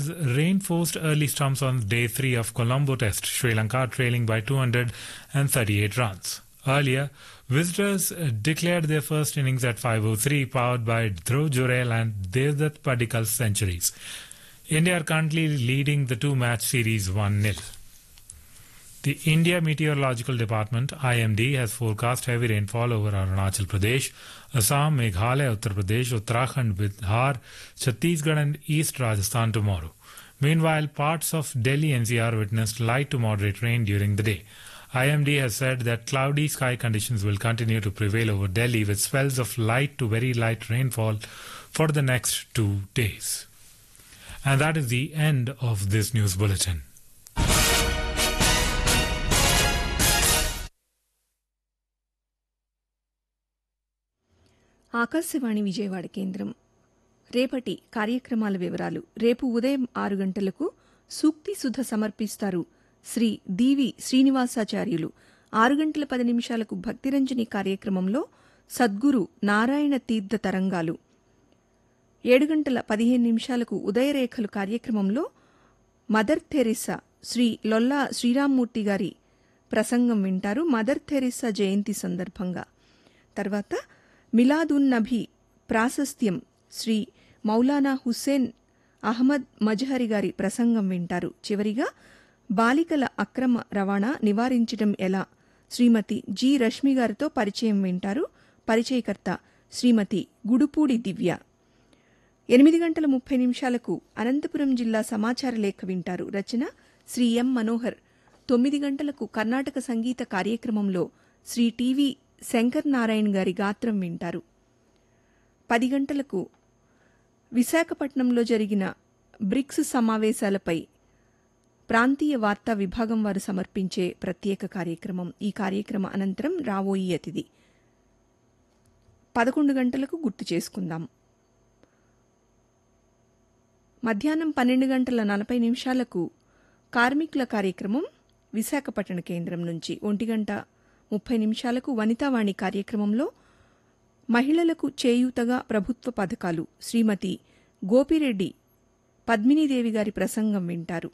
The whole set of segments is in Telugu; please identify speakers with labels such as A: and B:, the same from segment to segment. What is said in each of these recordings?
A: has reinforced early storms on day three of Colombo Test, Sri Lanka trailing by 238 runs. Earlier, visitors declared their first innings at 503, powered by Dhruv Jurel and Devdutt Padikal's centuries. India are currently leading the two-match series 1-0. The India Meteorological Department IMD has forecast heavy rainfall over Arunachal Pradesh, Assam, Meghalaya, Uttar Pradesh, Uttarakhand, Bihar, Chhattisgarh and East Rajasthan tomorrow. Meanwhile, parts of Delhi NCR witnessed light to moderate rain during the day. IMD has said that cloudy sky conditions will continue to prevail over Delhi with spells of light to very light rainfall for the next two days. And that is the end of this news bulletin.
B: Akashvani Vijayawada కేంద్రం రేపటి కార్యక్రమాల వివరాలు రేపు ఉదయం ఆరు గంటలకు సూక్తి సుధ సమర్పిస్తారు శ్రీ దీవి శ్రీనివాసాచార్యులు ఆరు గంటల పది నిమిషాలకు భక్తిరంజని కార్యక్రమంలో సద్గురు నారాయణ తీర్థ తరంగాలు ఏడు గంటల పదిహేను నిమిషాలకు ఉదయరేఖలు కార్యక్రమంలో మదర్ థెరిస్సా శ్రీ లొల్లా శ్రీరామ్మూర్తి గారి ప్రసంగం వింటారు మదర్ థెరిస్సా జయంతి సందర్భంగా తర్వాత మిలాదున్ నబీ ప్రాశస్త్యం శ్రీ మౌలానా హుస్సేన్ అహ్మద్ మజహరి గారి ప్రసంగం వింటారు చివరిగా బాలికల అక్రమ రవాణా నివారించడం ఎలా శ్రీమతి జి రష్మి గారితో పరిచయం వింటారు పరిచయకర్త శ్రీమతి గుడుపూడి దివ్య ఎనిమిది గంటల ముప్పై నిమిషాలకు అనంతపురం జిల్లా సమాచార లేఖ వింటారు రచన శ్రీ ఎం మనోహర్ తొమ్మిది గంటలకు కర్ణాటక సంగీత కార్యక్రమంలో శ్రీ టీవీ శంకర్ నారాయణ్ గారి గాత్రం వింటారు పది గంటలకు విశాఖపట్నంలో జరిగిన బ్రిక్స్ సమావేశాలపై ప్రాంతీయ వార్తా విభాగం వారు సమర్పించే ప్రత్యేక కార్యక్రమం ఈ కార్యక్రమ అనంతరం రావోయి అతిథి పదకొండు గంటలకు గుర్తు చేసుకుందాం మధ్యాహ్నం పన్నెండు గంటల నలభై నిమిషాలకు కార్మికుల కార్యక్రమం విశాఖపట్టణ కేంద్రం నుంచి ఒంటి గంట ముప్పై నిమిషాలకు వనితావాణి కార్యక్రమంలో మహిళలకు చేయూతగా ప్రభుత్వ పథకాలు శ్రీమతి గోపిరెడ్డి పద్మినీదేవి గారి ప్రసంగం వింటారు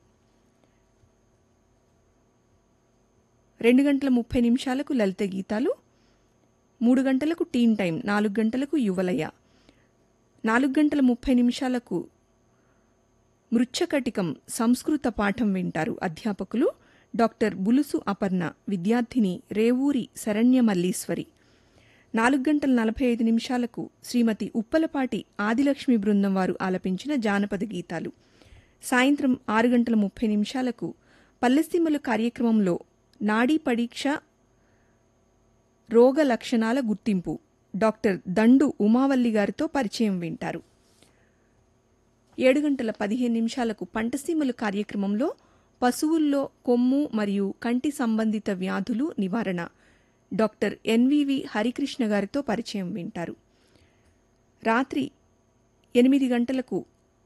B: రెండు గంటల ముప్పై నిమిషాలకు లలిత గీతాలు మూడు గంటలకు టీన్ టైం నాలుగు గంటలకు యువలయ నాలుగు గంటల ముప్పై నిమిషాలకు మృచ్ఛకటికం సంస్కృత పాఠం వింటారు అధ్యాపకులు డాక్టర్ బులుసు అపర్ణ విద్యార్థిని రేవూరి శరణ్య మల్లీశ్వరి నాలుగు గంటల నలభై ఐదు నిమిషాలకు శ్రీమతి ఉప్పలపాటి ఆదిలక్ష్మి బృందం వారు ఆలపించిన జానపద గీతాలు సాయంత్రం ఆరు గంటల ముప్పై నిమిషాలకు పల్లెసీమలు కార్యక్రమంలో నాడీ పరీక్ష రోగ లక్షణాల గుర్తింపు డాక్టర్ దండు ఉమావల్లి గారితో పరిచయం వింటారు ఏడు గంటల పదిహేను నిమిషాలకు పంటసీమలు కార్యక్రమంలో పశువుల్లో కొమ్ము మరియు కంటి సంబంధిత వ్యాధులు నివారణ డాక్టర్ ఎన్వివి హరికృష్ణ గారితో పరిచయం వింటారు రాత్రి ఎనిమిది గంటలకు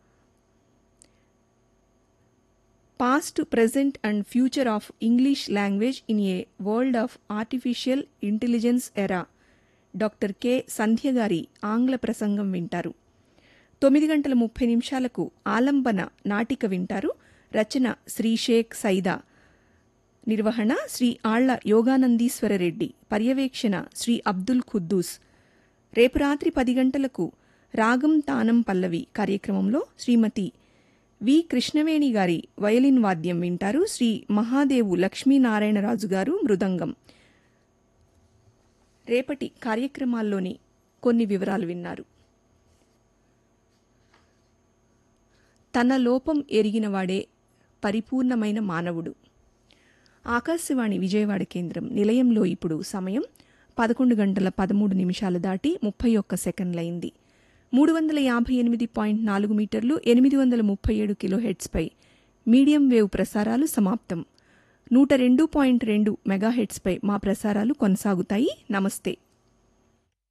B: past present and future of English language in a world of artificial intelligence era doctor K Sandhya గారి ఆంగ్ల ప్రసంగం వింటారు తొమ్మిది గంటల ముప్పై నిమిషాలకు ఆలంబన నాటిక వింటారు రచన శ్రీ షేక్ సైదా నిర్వహణ శ్రీ ఆళ్ల యోగానందీశ్వర రెడ్డి పర్యవేక్షణ శ్రీ అబ్దుల్ ఖుద్దూస్ రేపు రాత్రి పది గంటలకు రాగం తానం పల్లవి కార్యక్రమంలో శ్రీమతి వి కృష్ణవేణి గారి వయలిన్ వాద్యం వింటారు శ్రీ మహాదేవు లక్ష్మీనారాయణరాజు గారు మృదంగం రేపటి కార్యక్రమాల్లోని కొన్ని వివరాలు విన్నారు తన లోపం ఎరిగినవాడే పరిపూర్ణమైన మానవుడు ఆకాశవాణి విజయవాడ కేంద్రం నిలయంలో ఇప్పుడు సమయం పదకొండు గంటల పదమూడు నిమిషాలు దాటి ముప్పై ఒక్క సెకండ్లయింది మూడు వందల యాభై ఎనిమిది పాయింట్ నాలుగు మీటర్లు ఎనిమిది వందల ముప్పై ఏడు కిలోహెడ్స్పై మీడియం వేవ్ ప్రసారాలు సమాప్తం నూట రెండు పాయింట్ రెండు మెగాహెడ్స్పై మా ప్రసారాలు కొనసాగుతాయి నమస్తే